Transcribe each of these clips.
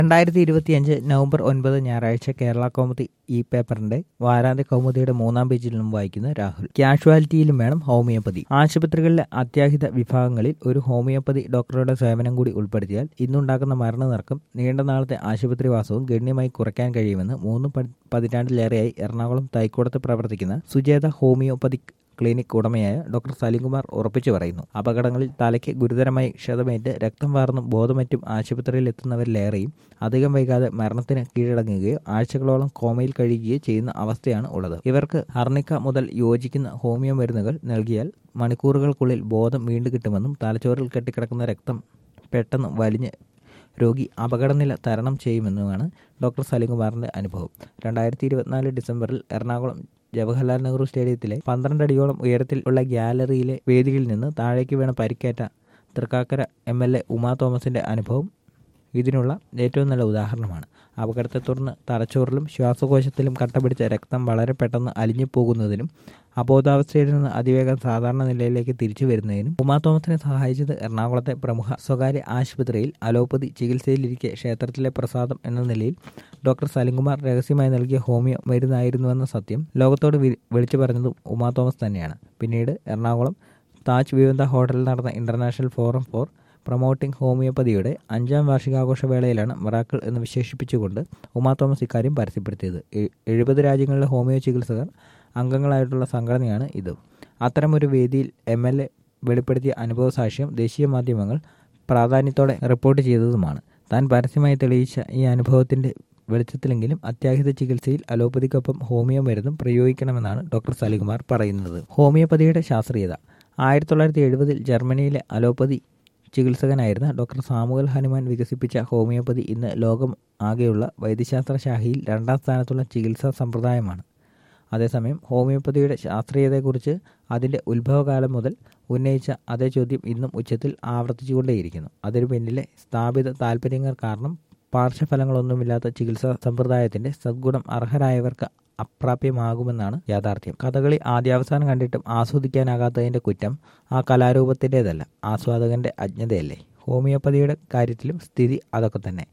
രണ്ടായിരത്തി ഇരുപത്തിയഞ്ച് നവംബർ ഒൻപത് ഞായറാഴ്ച കേരള കൗമുദി ഈ പേപ്പറിന്റെ വാരാന്ത്യ കൗമുദിയുടെ മൂന്നാം പേജിൽ നിന്നും വായിക്കുന്ന രാഹുൽ കാഷ്വാലിറ്റിയിലും വേണം ഹോമിയോപ്പതി ആശുപത്രികളിലെ അത്യാഹിത വിഭാഗങ്ങളിൽ ഒരു ഹോമിയോപ്പതി ഡോക്ടറുടെ സേവനം കൂടി ഉൾപ്പെടുത്തിയാൽ ഇന്നുണ്ടാകുന്ന മരണനിരക്കും നീണ്ട നാളത്തെ ആശുപത്രിവാസവും ഗണ്യമായി കുറയ്ക്കാൻ കഴിയുമെന്ന് മൂന്ന് പതി- പതിറ്റാണ്ടിലേറെയായി എറണാകുളം തൈക്കോടത്ത് പ്രവർത്തിക്കുന്ന സുജേത ഹോമിയോപ്പതിക് ക്ലിനിക് ഉടമയായ ഡോക്ടർ സലിംകുമാർ ഉറപ്പിച്ചു പറയുന്നു അപകടങ്ങളിൽ തലയ്ക്ക് ഗുരുതരമായി ക്ഷതമേറ്റ് രക്തം വാർന്നും ബോധമറ്റും ആശുപത്രിയിൽ എത്തുന്നവരിലേറെയും അധികം വൈകാതെ മരണത്തിന് കീഴടങ്ങുകയോ ആഴ്ചകളോളം കോമയിൽ കഴിയുകയോ ചെയ്യുന്ന അവസ്ഥയാണ് ഉള്ളത് ഇവർക്ക് ഹർണിക്ക മുതൽ യോജിക്കുന്ന ഹോമിയോ മരുന്നുകൾ നൽകിയാൽ മണിക്കൂറുകൾക്കുള്ളിൽ ബോധം വീണ്ടും കിട്ടുമെന്നും തലച്ചോറിൽ കെട്ടിക്കിടക്കുന്ന രക്തം പെട്ടെന്ന് വലിഞ്ഞ് രോഗി അപകടനില തരണം ചെയ്യുമെന്നുമാണ് ഡോക്ടർ സലിംകുമാറിന്റെ അനുഭവം രണ്ടായിരത്തി ഇരുപത്തിനാല് ഡിസംബറിൽ എറണാകുളം ജവഹർലാൽ നെഹ്റു സ്റ്റേഡിയത്തിലെ പന്ത്രണ്ട് അടിയോളം ഉയരത്തിൽ ഉള്ള ഗ്യാലറിയിലെ വേദിയിൽ നിന്ന് താഴേക്ക് വീണ പരിക്കേറ്റ Thrikkakara M L A Uma തോമസിന്റെ അനുഭവം ഇതിനുള്ള ഏറ്റവും നല്ല ഉദാഹരണമാണ് അപകടത്തെ തുടർന്ന് തലച്ചോറിലും ശ്വാസകോശത്തിലും കട്ടപിടിച്ച രക്തം വളരെ പെട്ടെന്ന് അലിഞ്ഞു പോകുന്നതിനും അബോധാവസ്ഥയിൽ നിന്ന് അതിവേഗം സാധാരണ നിലയിലേക്ക് തിരിച്ചു വരുന്നതിനും ഉമാ തോമസിനെ സഹായിച്ചത് എറണാകുളത്തെ പ്രമുഖ സ്വകാര്യ ആശുപത്രിയിൽ അലോപ്പതി ചികിത്സയിലിരിക്കെ ക്ഷേത്രത്തിലെ പ്രസാദം എന്ന നിലയിൽ ഡോക്ടർ സലിംകുമാർ രഹസ്യമായി നൽകിയ ഹോമിയോ മരുന്നായിരുന്നുവെന്ന സത്യം ലോകത്തോട് വി- വിളിച്ചു പറഞ്ഞതും ഉമാ തോമസ് തന്നെയാണ് പിന്നീട് എറണാകുളം താജ് വിവന്ത ഹോട്ടലിൽ നടന്ന ഇന്റർനാഷണൽ ഫോറം ഫോർ പ്രൊമോട്ടിംഗ് ഹോമിയോപ്പതിയുടെ അഞ്ചാം വാർഷികാഘോഷ വേളയിലാണ് മിറാക്കിൾ എന്ന് വിശേഷിപ്പിച്ചുകൊണ്ട് ഉമാ തോമസ് ഇക്കാര്യം പരസ്യപ്പെടുത്തിയത് എ- എഴുപത് രാജ്യങ്ങളിലെ ഹോമിയോ ചികിത്സകർ അംഗങ്ങളായിട്ടുള്ള സംഘടനയാണ് ഇത് അത്തരമൊരു വേദിയിൽ എം എൽ എ വെളിപ്പെടുത്തിയ അനുഭവ സാക്ഷ്യം ദേശീയ മാധ്യമങ്ങൾ പ്രാധാന്യത്തോടെ റിപ്പോർട്ട് ചെയ്തതുമാണ് താൻ പരസ്യമായി തെളിയിച്ച ഈ അനുഭവത്തിന്റെ വെളിച്ചത്തിലെങ്കിലും അത്യാഹിത ചികിത്സയിൽ അലോപ്പതിക്കൊപ്പം ഹോമിയോ മരുന്നും പ്രയോഗിക്കണമെന്നാണ് ഡോക്ടർ സലികുമാർ പറയുന്നത് ഹോമിയോപ്പതിയുടെ ശാസ്ത്രീയത ആയിരത്തി തൊള്ളായിരത്തി എഴുപതിൽ ജർമ്മനിയിലെ അലോപ്പതി ചികിത്സകനായിരുന്ന ഡോക്ടർ സാമുവൽ ഹനുമാൻ വികസിപ്പിച്ച ഹോമിയോപ്പതി ഇന്ന് ലോകം ആകെയുള്ള വൈദ്യശാസ്ത്ര ശാഖയിൽ രണ്ടാം സ്ഥാനത്തുള്ള ചികിത്സാ സമ്പ്രദായമാണ് അതേസമയം ഹോമിയോപ്പതിയുടെ ശാസ്ത്രീയതയെക്കുറിച്ച് അതിൻ്റെ ഉത്ഭവകാലം മുതൽ ഉന്നയിച്ച അതേ ചോദ്യം ഇന്നും ഉച്ചത്തിൽ ആവർത്തിച്ചുകൊണ്ടേയിരിക്കുന്നു അതിനു പിന്നിലെ സ്ഥാപിത താല്പര്യങ്ങൾ കാരണം പാർശ്വഫലങ്ങളൊന്നുമില്ലാത്ത ചികിത്സാ സമ്പ്രദായത്തിന്റെ സദ്ഗുണം അർഹരായവർക്ക് അപ്രാപ്യമാകുമെന്നാണ് യാഥാർത്ഥ്യം കഥകളി ആദ്യാവസാനം കണ്ടിട്ടും ആസ്വദിക്കാനാകാത്തതിന്റെ കുറ്റം ആ കലാരൂപത്തിൻ്റെതല്ല ആസ്വാദകന്റെ അജ്ഞതയല്ലേ ഹോമിയോപ്പതിയുടെ കാര്യത്തിലും സ്ഥിതി അതൊക്കെ തന്നെ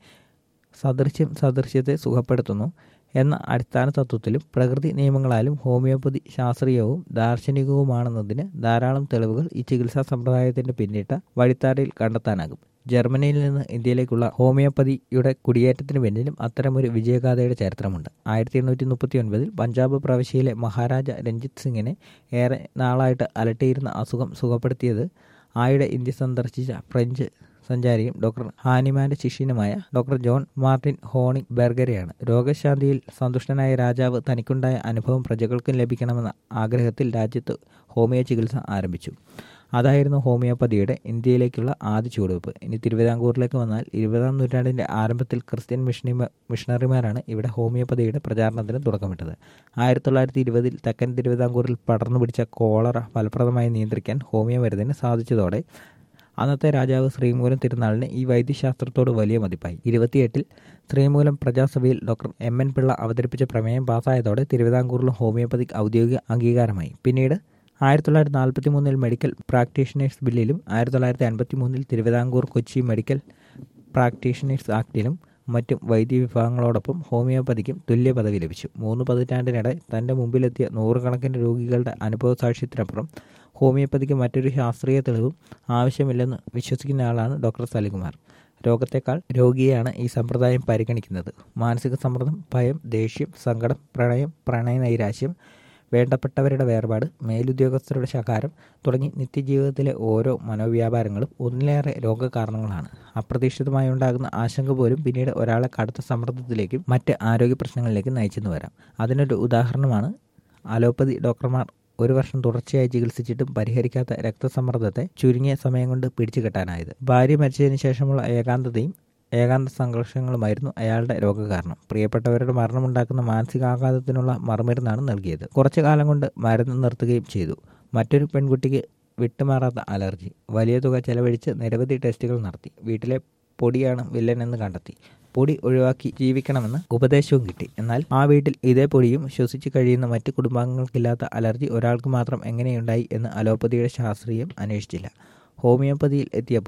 സദൃശ്യം സദൃശ്യത്തെ സുഖപ്പെടുത്തുന്നു എന്ന അടിസ്ഥാന തത്വത്തിലും പ്രകൃതി നിയമങ്ങളാലും ഹോമിയോപ്പതി ശാസ്ത്രീയവും ദാർശനികവുമാണെന്നതിന് ധാരാളം തെളിവുകൾ ഈ ചികിത്സാ സമ്പ്രദായത്തിന്റെ പിന്നിട്ട വഴിത്താരയിൽ കണ്ടെത്താനാകും ജർമ്മനിയിൽ നിന്ന് ഇന്ത്യയിലേക്കുള്ള ഹോമിയോപ്പതിയുടെ കുടിയേറ്റത്തിന് പിന്നിലും അത്തരമൊരു വിജയഗാഥയുടെ ചരിത്രമുണ്ട് ആയിരത്തി എണ്ണൂറ്റി മുപ്പത്തി ഒൻപതിൽ പഞ്ചാബ് പ്രവിശ്യയിലെ മഹാരാജ രഞ്ജിത് സിംഗിനെ ഏറെ നാളായിട്ട് അലട്ടിയിരുന്ന അസുഖം സുഖപ്പെടുത്തിയത് ആയുടെ ഇന്ത്യ സന്ദർശിച്ച ഫ്രഞ്ച് സഞ്ചാരിയും ഡോക്ടർ ഹാനിമാന്റെ ശിഷ്യനുമായ ഡോക്ടർ ജോൺ മാർട്ടിൻ ഹോണിംഗ് ബെർഗരെയാണ് രോഗശാന്തിയിൽ സന്തുഷ്ടനായ രാജാവ് തനിക്കുണ്ടായ അനുഭവം പ്രജകൾക്കും ലഭിക്കണമെന്ന ആഗ്രഹത്തിൽ രാജ്യത്ത് ഹോമിയോ ചികിത്സ ആരംഭിച്ചു അതായിരുന്നു ഹോമിയോപ്പതിയുടെ ഇന്ത്യയിലേക്കുള്ള ആദ്യ ചുവടുവെപ്പ് ഇനി തിരുവിതാംകൂറിലേക്ക് വന്നാൽ ഇരുപതാം നൂറ്റാണ്ടിന്റെ ആരംഭത്തിൽ ക്രിസ്ത്യൻ മിഷണി മിഷണറിമാരാണ് ഇവിടെ ഹോമിയോപ്പതിയുടെ പ്രചാരണത്തിന് തുടക്കമിട്ടത് ആയിരത്തി തൊള്ളായിരത്തി ഇരുപതിൽ തെക്കൻ തിരുവിതാംകൂറിൽ പടർന്നു പിടിച്ച കോളറ ഫലപ്രദമായി നിയന്ത്രിക്കാൻ ഹോമിയോ മരുന്നിന് സാധിച്ചതോടെ അന്നത്തെ രാജാവ് ശ്രീമൂലം തിരുനാളിന് ഈ വൈദ്യശാസ്ത്രത്തോട് വലിയ മതിപ്പായി ഇരുപത്തിയെട്ടിൽ ശ്രീമൂലം പ്രജാസഭയിൽ ഡോക്ടർ എം എൻ പിള്ള അവതരിപ്പിച്ച പ്രമേയം പാസ്സായതോടെ തിരുവിതാംകൂറിലും ഹോമിയോപ്പതിക് ഔദ്യോഗിക അംഗീകാരമായി പിന്നീട് ആയിരത്തി തൊള്ളായിരത്തി നാൽപ്പത്തി മൂന്നിൽ മെഡിക്കൽ പ്രാക്ടീഷണേഴ്സ് ബില്ലിലും ആയിരത്തി തൊള്ളായിരത്തി അൻപത്തി മൂന്നിൽ തിരുവിതാംകൂർ കൊച്ചി മെഡിക്കൽ പ്രാക്ടീഷണേഴ്സ് ആക്ടിലും മറ്റും വൈദ്യ വിഭാഗങ്ങളോടൊപ്പം ഹോമിയോപ്പതിക്കും തുല്യ പദവി ലഭിച്ചു മൂന്ന് പതിറ്റാണ്ടിനിടെ തന്റെ മുമ്പിലെത്തിയ നൂറുകണക്കിന് രോഗികളുടെ അനുഭവ സാക്ഷ്യത്തിനപ്പുറം ഹോമിയോപ്പതിക്ക് മറ്റൊരു ശാസ്ത്രീയ തെളിവും ആവശ്യമില്ലെന്ന് വിശ്വസിക്കുന്ന ആളാണ് ഡോക്ടർ സലികുമാർ രോഗത്തെക്കാൾ രോഗിയെയാണ് ഈ സമ്പ്രദായം പരിഗണിക്കുന്നത് മാനസിക സമ്മർദ്ദം ഭയം ദേഷ്യം സങ്കടം പ്രണയം പ്രണയനൈരാശ്യം വേണ്ടപ്പെട്ടവരുടെ വേർപാട് മേലുദ്യോഗസ്ഥരുടെ ശകാരം തുടങ്ങി നിത്യജീവിതത്തിലെ ഓരോ മനോവ്യാപാരങ്ങളും ഒന്നിലേറെ രോഗകാരണങ്ങളാണ് അപ്രതീക്ഷിതമായി ഉണ്ടാകുന്ന ആശങ്ക പോലും പിന്നീട് ഒരാളെ കടുത്ത സമ്മർദ്ദത്തിലേക്കും മറ്റ് ആരോഗ്യ പ്രശ്നങ്ങളിലേക്കും നയിച്ചെന്ന് വരാം അതിനൊരു ഉദാഹരണമാണ് അലോപ്പതി ഡോക്ടർമാർ ഒരു വർഷം തുടർച്ചയായി ചികിത്സിച്ചിട്ടും പരിഹരിക്കാത്ത രക്തസമ്മർദ്ദത്തെ ചുരുങ്ങിയ സമയം കൊണ്ട് പിടിച്ചു കെട്ടാനായത് ഭാര്യ മരിച്ചതിന് ശേഷമുള്ള ഏകാന്തതയും ഏകാന്ത സംഘർഷങ്ങളുമായിരുന്നു അയാളുടെ രോഗകാരണം പ്രിയപ്പെട്ടവരുടെ മരണമുണ്ടാക്കുന്ന മാനസികാഘാതത്തിനുള്ള മറുമരുന്നാണ് നൽകിയത് കുറച്ചു കാലം കൊണ്ട് മരുന്ന് നിർത്തുകയും ചെയ്തു മറ്റൊരു പെൺകുട്ടിക്ക് വിട്ടുമാറാത്ത അലർജി വലിയ തുക ചെലവഴിച്ച് നിരവധി ടെസ്റ്റുകൾ നടത്തി വീട്ടിലെ പൊടിയാണ് വില്ലൻ എന്ന് കണ്ടെത്തി പൊടി ഒഴിവാക്കി ജീവിക്കണമെന്ന് ഉപദേശവും കിട്ടി എന്നാൽ ആ വീട്ടിൽ ഇതേ പൊടിയും ശ്വസിച്ചു കഴിയുന്ന മറ്റു കുടുംബാംഗങ്ങൾക്കില്ലാത്ത അലർജി ഒരാൾക്ക് മാത്രം എങ്ങനെയുണ്ടായി എന്ന് അലോപ്പതിയുടെ ശാസ്ത്രീയം അന്വേഷിച്ചില്ല ഹോമിയോപ്പതിയിൽ എത്തിയപ്പോൾ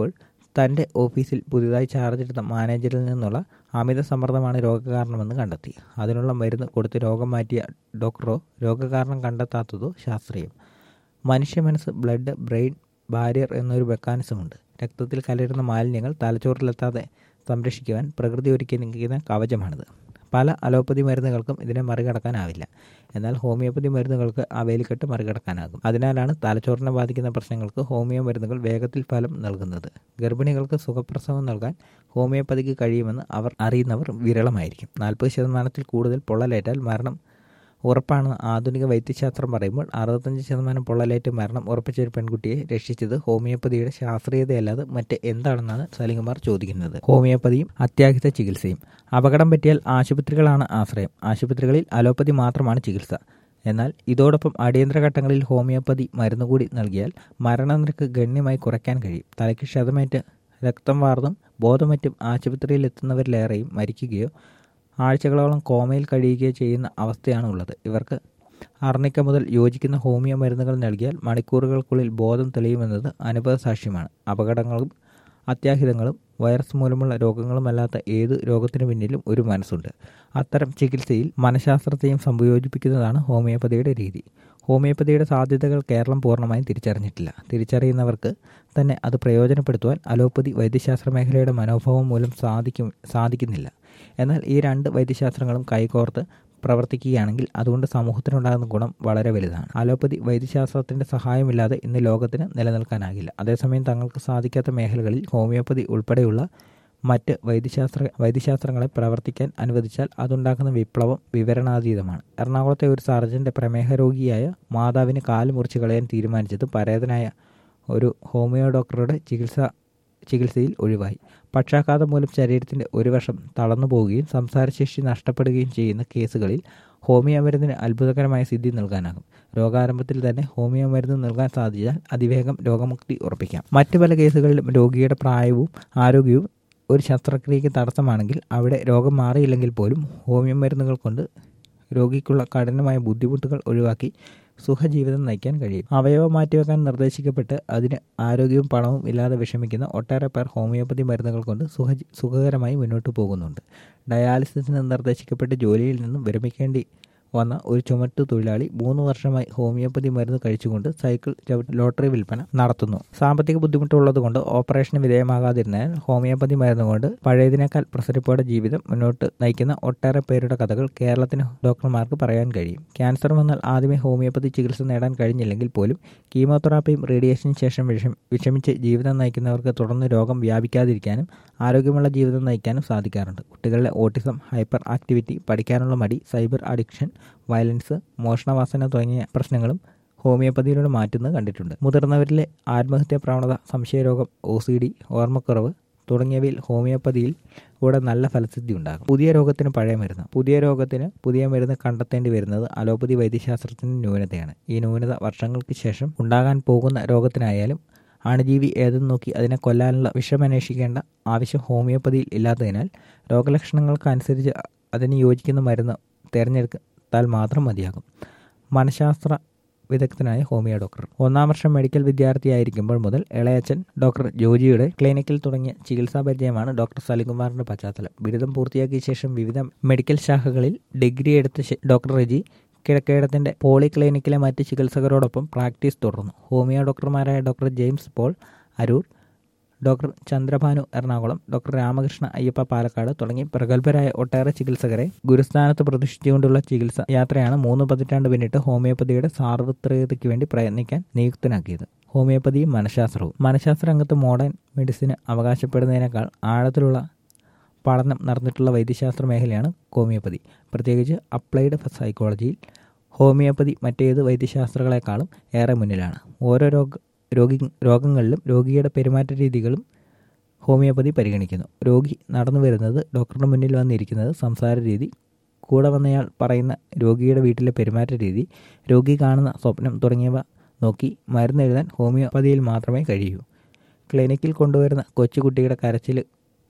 തന്റെ ഓഫീസിൽ പുതിയതായി ചാർജ് എടുത്ത മാനേജറിൽ നിന്നുള്ള അമിത സമ്മർദ്ദമാണ് രോഗകാരണമെന്ന് കണ്ടെത്തി അതിനുള്ള മരുന്ന് കൊടുത്ത് രോഗം മാറ്റിയ ഡോക്ടറോ രോഗകാരണം കണ്ടെത്താത്തതോ ശാസ്ത്രീയം മനുഷ്യ മനസ്സ് ബ്ലഡ് ബ്രെയിൻ ബാരിയർ എന്നൊരു മെക്കാനിസമുണ്ട് രക്തത്തിൽ കലരുന്ന മാലിന്യങ്ങൾ തലച്ചോറിലെത്താതെ സംരക്ഷിക്കുവാൻ പ്രകൃതി ഒരുക്കിയിരിക്കുന്ന കവചമാണിത് പല അലോപ്പതി മരുന്നുകൾക്കും ഇതിനെ മറികടക്കാനാവില്ല എന്നാൽ ഹോമിയോപ്പതി മരുന്നുകൾക്ക് ആ വേലിക്കെട്ട് മറികടക്കാനാകും അതിനാലാണ് തലച്ചോറിനെ ബാധിക്കുന്ന പ്രശ്നങ്ങൾക്ക് ഹോമിയോ മരുന്നുകൾ വേഗത്തിൽ ഫലം നൽകുന്നത് ഗർഭിണികൾക്ക് സുഖപ്രസവം നൽകാൻ ഹോമിയോപ്പതിക്ക് കഴിയുമെന്ന് അവർ അറിയുന്നവർ വിരളമായിരിക്കും നാൽപ്പത് ശതമാനത്തിൽ കൂടുതൽ പൊള്ളലേറ്റാൽ മരണം ഉറപ്പാണെന്ന് ആധുനിക വൈദ്യശാസ്ത്രം പറയുമ്പോൾ അറുപത്തഞ്ച് ശതമാനം പൊള്ളലേറ്റ് മരണം ഉറപ്പിച്ച ഒരു പെൺകുട്ടിയെ രക്ഷിച്ചത് ഹോമിയോപ്പതിയുടെ ശാസ്ത്രീയതയല്ലാതെ മറ്റ് എന്താണെന്നാണ് സലിംകുമാർ ചോദിക്കുന്നത് ഹോമിയോപ്പതിയും അത്യാഹിത ചികിത്സയും അപകടം പറ്റിയാൽ ആശുപത്രികളാണ് ആശ്രയം ആശുപത്രികളിൽ അലോപ്പതി മാത്രമാണ് ചികിത്സ എന്നാൽ ഇതോടൊപ്പം അടിയന്തര ഘട്ടങ്ങളിൽ ഹോമിയോപ്പതി മരുന്ന് കൂടി നൽകിയാൽ മരണനിരക്ക് ഗണ്യമായി കുറയ്ക്കാൻ കഴിയും തലയ്ക്ക് ക്ഷതമേറ്റ് രക്തം വാർന്നും ബോധമറ്റും ആശുപത്രിയിൽ എത്തുന്നവരിലേറെയും മരിക്കുകയോ ആഴ്ചകളോളം കോമയിൽ കഴിയുകയോ ചെയ്യുന്ന അവസ്ഥയാണ് ഉള്ളത് ഇവർക്ക് അർണിക്ക മുതൽ യോജിക്കുന്ന ഹോമിയോ മരുന്നുകൾ നൽകിയാൽ മണിക്കൂറുകൾക്കുള്ളിൽ ബോധം തെളിയുമെന്നത് അനുഭവ സാക്ഷ്യമാണ് അപകടങ്ങളും അത്യാഹിതങ്ങളും വൈറസ് മൂലമുള്ള രോഗങ്ങളുമല്ലാത്ത ഏത് രോഗത്തിനു പിന്നിലും ഒരു മനസ്സുണ്ട് അത്തരം ചികിത്സയിൽ മനഃശാസ്ത്രത്തെയും സംയോജിപ്പിക്കുന്നതാണ് ഹോമിയോപ്പതിയുടെ രീതി ഹോമിയോപ്പതിയുടെ സാധ്യതകൾ കേരളം പൂർണ്ണമായും തിരിച്ചറിഞ്ഞിട്ടില്ല തിരിച്ചറിയുന്നവർക്ക് തന്നെ അത് പ്രയോജനപ്പെടുത്തുവാൻ അലോപ്പതി വൈദ്യശാസ്ത്ര മേഖലയുടെ മനോഭാവം മൂലം സാധിക്കും സാധിക്കുന്നില്ല എന്നാൽ ഈ രണ്ട് വൈദ്യശാസ്ത്രങ്ങളും കൈകോർത്ത് പ്രവർത്തിക്കുകയാണെങ്കിൽ അതുകൊണ്ട് സമൂഹത്തിനുണ്ടാകുന്ന ഗുണം വളരെ വലുതാണ് അലോപ്പതി വൈദ്യശാസ്ത്രത്തിന്റെ സഹായമില്ലാതെ ഇന്ന് ലോകത്തിന് നിലനിൽക്കാനാകില്ല അതേസമയം തങ്ങൾക്ക് സാധിക്കാത്ത മേഖലകളിൽ ഹോമിയോപ്പതി ഉൾപ്പെടെയുള്ള മറ്റ് വൈദ്യശാസ്ത്ര വൈദ്യശാസ്ത്രങ്ങളെ പ്രവർത്തിക്കാൻ അനുവദിച്ചാൽ അതുണ്ടാക്കുന്ന വിപ്ലവം വിവരണാതീതമാണ് എറണാകുളത്തെ ഒരു സർജന്റെ പ്രമേഹ രോഗിയായ മാതാവിന് കാല് മുറിച്ച് കളയാൻ തീരുമാനിച്ചത് പരേതനായ ഒരു ഹോമിയോ ഡോക്ടറുടെ ചികിത്സ ചികിത്സയിൽ ഒഴിവായി പക്ഷാഘാതം മൂലം ശരീരത്തിന്റെ ഒരു വശം തളർന്നു പോവുകയും സംസാരശേഷി നഷ്ടപ്പെടുകയും ചെയ്യുന്ന കേസുകളിൽ ഹോമിയോ മരുന്നിന് അത്ഭുതകരമായ സിദ്ധി നൽകാനാകും രോഗാരംഭത്തിൽ തന്നെ ഹോമിയോ മരുന്ന് നൽകാൻ സാധിച്ചാൽ അതിവേഗം രോഗമുക്തി ഉറപ്പിക്കാം മറ്റു പല കേസുകളിലും രോഗിയുടെ പ്രായവും ആരോഗ്യവും ഒരു ശസ്ത്രക്രിയയ്ക്ക് തടസ്സമാണെങ്കിൽ അവിടെ രോഗം മാറിയില്ലെങ്കിൽ പോലും ഹോമിയോ മരുന്നുകൾ കൊണ്ട് രോഗിക്കുള്ള കഠിനമായ ബുദ്ധിമുട്ടുകൾ ഒഴിവാക്കി സുഖജീവിതം നയിക്കാൻ കഴിയും അവയവം മാറ്റിവെക്കാൻ നിർദ്ദേശിക്കപ്പെട്ട് അതിന് ആരോഗ്യവും പണവും ഇല്ലാതെ വിഷമിക്കുന്ന ഒട്ടേറെ പേർ ഹോമിയോപ്പതി മരുന്നുകൾ കൊണ്ട് സുഖ സുഖകരമായി മുന്നോട്ട് പോകുന്നുണ്ട് ഡയാലിസിസിന് നിർദ്ദേശിക്കപ്പെട്ട് ജോലിയിൽ നിന്നും വിരമിക്കേണ്ടി വന്ന ഒരു ചുമട്ടു തൊഴിലാളി മൂന്ന് വർഷമായി ഹോമിയോപ്പതി മരുന്ന് കഴിച്ചുകൊണ്ട് സൈക്കിൾ ലോട്ടറി വിൽപ്പന നടത്തുന്നു സാമ്പത്തിക ബുദ്ധിമുട്ടുള്ളതുകൊണ്ട് ഓപ്പറേഷന് വിധേയമാകാതിരുന്നാൽ ഹോമിയോപ്പതി മരുന്ന് കൊണ്ട് പഴയതിനേക്കാൾ പ്രസരിപ്പോടെ ജീവിതം മുന്നോട്ട് നയിക്കുന്ന ഒട്ടേറെ പേരുടെ കഥകൾ കേരളത്തിന് ഡോക്ടർമാർക്ക് പറയാൻ കഴിയും ക്യാൻസർ വന്നാൽ ആദ്യമേ ഹോമിയോപ്പതി ചികിത്സ നേടാൻ കഴിഞ്ഞില്ലെങ്കിൽ പോലും കീമോതെറാപ്പിയും റേഡിയേഷനും ശേഷം വിഷം വിഷമിച്ച് ജീവിതം നയിക്കുന്നവർക്ക് തുടർന്ന് രോഗം വ്യാപിക്കാതിരിക്കാനും ആരോഗ്യമുള്ള ജീവിതം നയിക്കാനും സാധിക്കാറുണ്ട് കുട്ടികളിലെ ഓട്ടിസം ഹൈപ്പർ ആക്ടിവിറ്റി പഠിക്കാനുള്ള മടി സൈബർ അഡിക്ഷൻ വയലൻസ് മോഷണവാസന തുടങ്ങിയ പ്രശ്നങ്ങളും ഹോമിയോപ്പതിയിലൂടെ മാറ്റുന്നത് കണ്ടിട്ടുണ്ട് മുതിർന്നവരിലെ ആത്മഹത്യാ പ്രവണത സംശയരോഗം ഒ സി ഡി ഓർമ്മക്കുറവ് തുടങ്ങിയവയിൽ ഹോമിയോപ്പതിയിൽ കൂടെ നല്ല ഫലസിദ്ധി ഉണ്ടാകും പുതിയ രോഗത്തിന് പഴയ മരുന്ന് പുതിയ രോഗത്തിന് പുതിയ മരുന്ന് കണ്ടെത്തേണ്ടി വരുന്നത് അലോപ്പതി വൈദ്യശാസ്ത്രത്തിന്റെ ന്യൂനതയാണ് ഈ ന്യൂനത വർഷങ്ങൾക്ക് ശേഷം ഉണ്ടാകാൻ പോകുന്ന രോഗത്തിനായാലും അണുജീവി ഏതെന്ന് നോക്കി അതിനെ കൊല്ലാനുള്ള വിഷമന്വേഷിക്കേണ്ട ആവശ്യം ഹോമിയോപ്പതിയിൽ ഇല്ലാത്തതിനാൽ രോഗലക്ഷണങ്ങൾക്കനുസരിച്ച് അതിന് യോജിക്കുന്ന മരുന്ന് തിരഞ്ഞെടുത്താൽ മാത്രം മതിയാകും മനഃശാസ്ത്ര വിദഗ്ധനായ ഹോമിയോ ഡോക്ടർ ഒന്നാം വർഷം മെഡിക്കൽ വിദ്യാർത്ഥിയായിരിക്കുമ്പോൾ മുതൽ ഇളയച്ചൻ ഡോക്ടർ ജോജിയുടെ ക്ലിനിക്കിൽ തുടങ്ങിയ ചികിത്സാ പരിചയമാണ് ഡോക്ടർ സലികുമാറിന്റെ പശ്ചാത്തലം ബിരുദം പൂർത്തിയാക്കിയ ശേഷം വിവിധ മെഡിക്കൽ ശാഖകളിൽ ഡിഗ്രി എടുത്ത ഡോക്ടർ റെജി കിഴക്കേടത്തിന്റെ പോളി ക്ലിനിക്കിലെ മറ്റ് ചികിത്സകരോടൊപ്പം പ്രാക്ടീസ് തുടർന്നു ഹോമിയോ ഡോക്ടർമാരായ doctor James Paul Aroor doctor Chandrabhanu Ernakulam doctor Ramakrishna Ayyappa Palakkad തുടങ്ങി പ്രഗത്ഭരായ ഒട്ടേറെ ചികിത്സകരെ ഗുരുസ്ഥാനത്ത് പ്രതിഷ്ഠിച്ചുകൊണ്ടുള്ള ചികിത്സ യാത്രയാണ് മൂന്ന് പതിറ്റാണ്ട് പിന്നിട്ട് ഹോമിയോപ്പതിയുടെ സാർവത്രികതയ്ക്ക് വേണ്ടി പ്രയത്നിക്കാൻ നിയുക്തനാക്കിയത് ഹോമിയോപ്പതിയും മനഃശാസ്ത്രവും മനഃശാസ്ത്ര രംഗത്ത് മോഡേൺ മെഡിസിന് അവകാശപ്പെടുന്നതിനേക്കാൾ ആഴത്തിലുള്ള പഠനം നടന്നിട്ടുള്ള വൈദ്യശാസ്ത്ര മേഖലയാണ് ഹോമിയോപ്പതി പ്രത്യേകിച്ച് അപ്ലൈഡ് സൈക്കോളജിയിൽ ഹോമിയോപ്പതി മറ്റേത് വൈദ്യശാസ്ത്രങ്ങളെക്കാളും ഏറെ മുന്നിലാണ് ഓരോ രോഗ രോഗി രോഗങ്ങളിലും രോഗിയുടെ പെരുമാറ്റ രീതികളും ഹോമിയോപ്പതി പരിഗണിക്കുന്നു രോഗി നടന്നു വരുന്നത് ഡോക്ടറുടെ മുന്നിൽ വന്നിരിക്കുന്നത് സംസാര രീതി കൂടെ വന്നയാൾ പറയുന്ന രോഗിയുടെ വീട്ടിലെ പെരുമാറ്റ രീതി രോഗി കാണുന്ന സ്വപ്നം തുടങ്ങിയവ നോക്കി മരുന്ന് എഴുതാൻ ഹോമിയോപ്പതിയിൽ മാത്രമേ കഴിയൂ ക്ലിനിക്കിൽ കൊണ്ടുവരുന്ന കൊച്ചുകുട്ടിയുടെ കരച്ചിൽ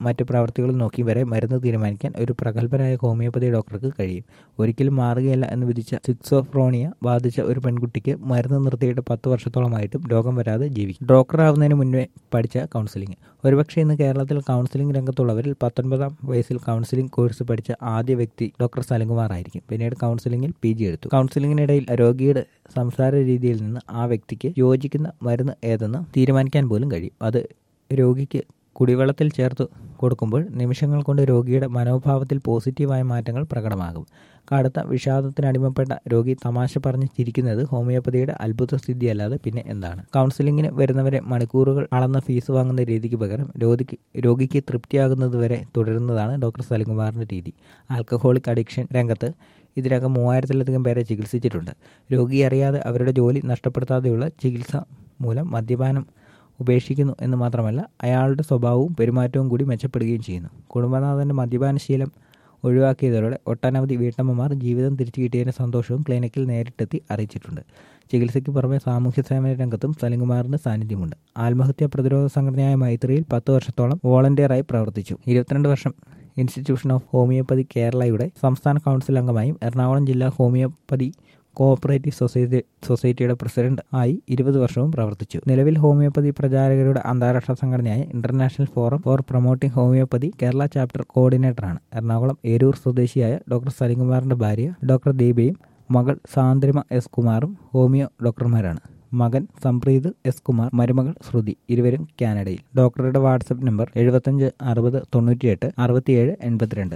മറ്റ് പ്രവർത്തികളും നോക്കി വരെ മരുന്ന് തീരുമാനിക്കാൻ ഒരു പ്രഗത്ഭനായ ഹോമിയോപ്പതി ഡോക്ടർക്ക് കഴിയും ഒരിക്കലും മാറുകയില്ല എന്ന് വിധിച്ച സിക്സോഫ്രോണിയ ബാധിച്ച ഒരു പെൺകുട്ടിക്ക് മരുന്ന് നിർത്തിയിട്ട് പത്ത് വർഷത്തോളമായിട്ടും രോഗം വരാതെ ജീവിക്കും ഡോക്ടറാവുന്നതിന് മുന്നേ പഠിച്ച കൗൺസിലിംഗ് ഒരുപക്ഷെ ഇന്ന് കേരളത്തിൽ കൗൺസിലിംഗ് രംഗത്തുള്ളവരിൽ പത്തൊൻപതാം വയസ്സിൽ കൗൺസിലിംഗ് കോഴ്സ് പഠിച്ച ആദ്യ വ്യക്തി ഡോക്ടർ സലങ്കുമാർ ആയിരിക്കും പിന്നീട് കൗൺസിലിംഗിൽ പി ജി എടുത്തു കൗൺസിലിംഗിനിടയിൽ രോഗിയുടെ സംസാര രീതിയിൽ നിന്ന് ആ വ്യക്തിക്ക് യോജിക്കുന്ന മരുന്ന് ഏതെന്ന് തീരുമാനിക്കാൻ പോലും കഴിയും അത് രോഗിക്ക് കുടിവെള്ളത്തിൽ ചേർത്ത് കൊടുക്കുമ്പോൾ നിമിഷങ്ങൾ കൊണ്ട് രോഗിയുടെ മനോഭാവത്തിൽ പോസിറ്റീവായ മാറ്റങ്ങൾ പ്രകടമാകും കടുത്ത വിഷാദത്തിനടിമപ്പെട്ട രോഗി തമാശ പറഞ്ഞ് ചിരിക്കുന്നത് ഹോമിയോപ്പതിയുടെ അത്ഭുത സ്ഥിതിയല്ലാതെ പിന്നെ എന്താണ് കൗൺസിലിങ്ങിന് വരുന്നവരെ മണിക്കൂറുകൾ അളന്ന ഫീസ് വാങ്ങുന്ന രീതിക്ക് പകരം രോഗിക്ക് രോഗിക്ക് തൃപ്തിയാകുന്നതുവരെ തുടരുന്നതാണ് ഡോക്ടർ സലികുമാറിന്റെ രീതി ആൽക്കഹോളിക് അഡിക്ഷൻ രംഗത്ത് ഇതിനകം മൂവായിരത്തിലധികം പേരെ ചികിത്സിച്ചിട്ടുണ്ട് രോഗി അറിയാതെ അവരുടെ ജോലി നഷ്ടപ്പെടുത്താതെയുള്ള ചികിത്സ മൂലം മദ്യപാനം ഉപേക്ഷിക്കുന്നു എന്ന് മാത്രമല്ല അയാളുടെ സ്വഭാവവും പെരുമാറ്റവും കൂടി മെച്ചപ്പെടുകയും ചെയ്യുന്നു കുടുംബനാഥൻ്റെ മദ്യപാനശീലം ഒഴിവാക്കിയതോടെ ഒട്ടനവധി വീട്ടമ്മമാർ ജീവിതം തിരിച്ചു കിട്ടിയതിൻ്റെ സന്തോഷവും ക്ലിനിക്കിൽ നേരിട്ടെത്തി അറിയിച്ചിട്ടുണ്ട് ചികിത്സയ്ക്ക് പുറമെ സാമൂഹ്യ സേവന രംഗത്തും സലിംകുമാറിന്റെ സാന്നിധ്യമുണ്ട് ആത്മഹത്യാ പ്രതിരോധ സംഘടനയായ മൈത്രിയിൽ പത്ത് വർഷത്തോളം വോളണ്ടിയറായി പ്രവർത്തിച്ചു ഇരുപത്തിരണ്ട് വർഷം ഇൻസ്റ്റിറ്റ്യൂഷൻ ഓഫ് ഹോമിയോപ്പതി കേരളയുടെ സംസ്ഥാന കൗൺസിൽ അംഗമായും എറണാകുളം ജില്ലാ ഹോമിയോപ്പതി കോഓപ്പറേറ്റീവ് സൊസൈറ്റി സൊസൈറ്റിയുടെ പ്രസിഡന്റ് ആയി ഇരുപത് വർഷവും പ്രവർത്തിച്ചു നിലവിൽ ഹോമിയോപ്പതി പ്രചാരകരുടെ അന്താരാഷ്ട്ര സംഘടനയായ international forum for promoting homeopathy Kerala chapter കോർഡിനേറ്ററാണ് എറണാകുളം ഏരൂർ സ്വദേശിയായ ഡോക്ടർ സലിംകുമാറിന്റെ ഭാര്യ ഡോക്ടർ ദീപയും മകൾ സാന്ദ്രിമ എസ് കുമാറും ഹോമിയോ ഡോക്ടർമാരാണ് മകൻ സംപ്രീത് എസ് കുമാർ മരുമകൾ ശ്രുതി ഇരുവരും കാനഡയിൽ ഡോക്ടറുടെ വാട്സപ്പ് നമ്പർ എഴുപത്തഞ്ച് അറുപത് തൊണ്ണൂറ്റിയെട്ട് അറുപത്തിയേഴ് എൺപത്തിരണ്ട്